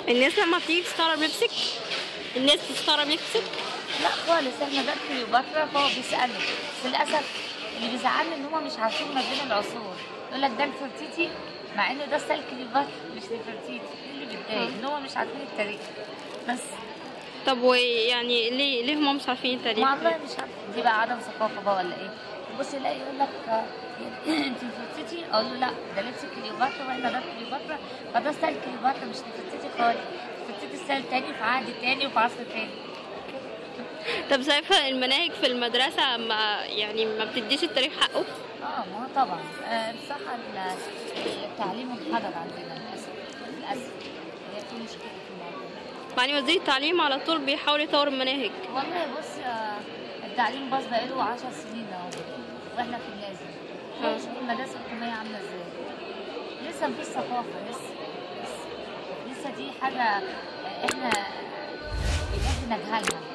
الناس لما بتيجي تستغرب لبسك الناس بتستغرب لبسك لا خالص احنا ده كليوباترا فهو بيسألني بس للأسف اللي بيزعلني ان هم مش عارفين ما بين العصور يقول لك ده الفرتيتي مع ان ده ستايل كليوباترا مش الفرتيتي دي اللي بيتضايق ان هم مش عارفين التاريخ بس طب ويعني ليه ليه هم مش عارفين التاريخ ما والله مش عارفه دي بقى عدم ثقافه بقى ولا ايه بص يلاقي يقول لك آه، انت فرتيتي اقول له لا ده لبس كليوباترا واحنا ده كليوباترا فده ستايل كليوباترا مش فرتيتي خالص فرتيتي ستايل تاني في عهد تاني وفي عصر تاني طب شايفه المناهج في المدرسه ما يعني ما بتديش التاريخ حقه اه ما هو طبعا آه، بصراحه ال- التعليم انحدر عندنا للاسف للاسف هي في مشكله في الموضوع يعني وزير التعليم على طول بيحاول يطور المناهج والله بص آه، التعليم باظ بقاله 10 سنين اهو واحنا في اللازم آه. شوف المدارس الحكوميه عامله ازاي لسه مفيش ثقافه لسه لسه لسه دي حاجه آه، احنا بجد نجهلها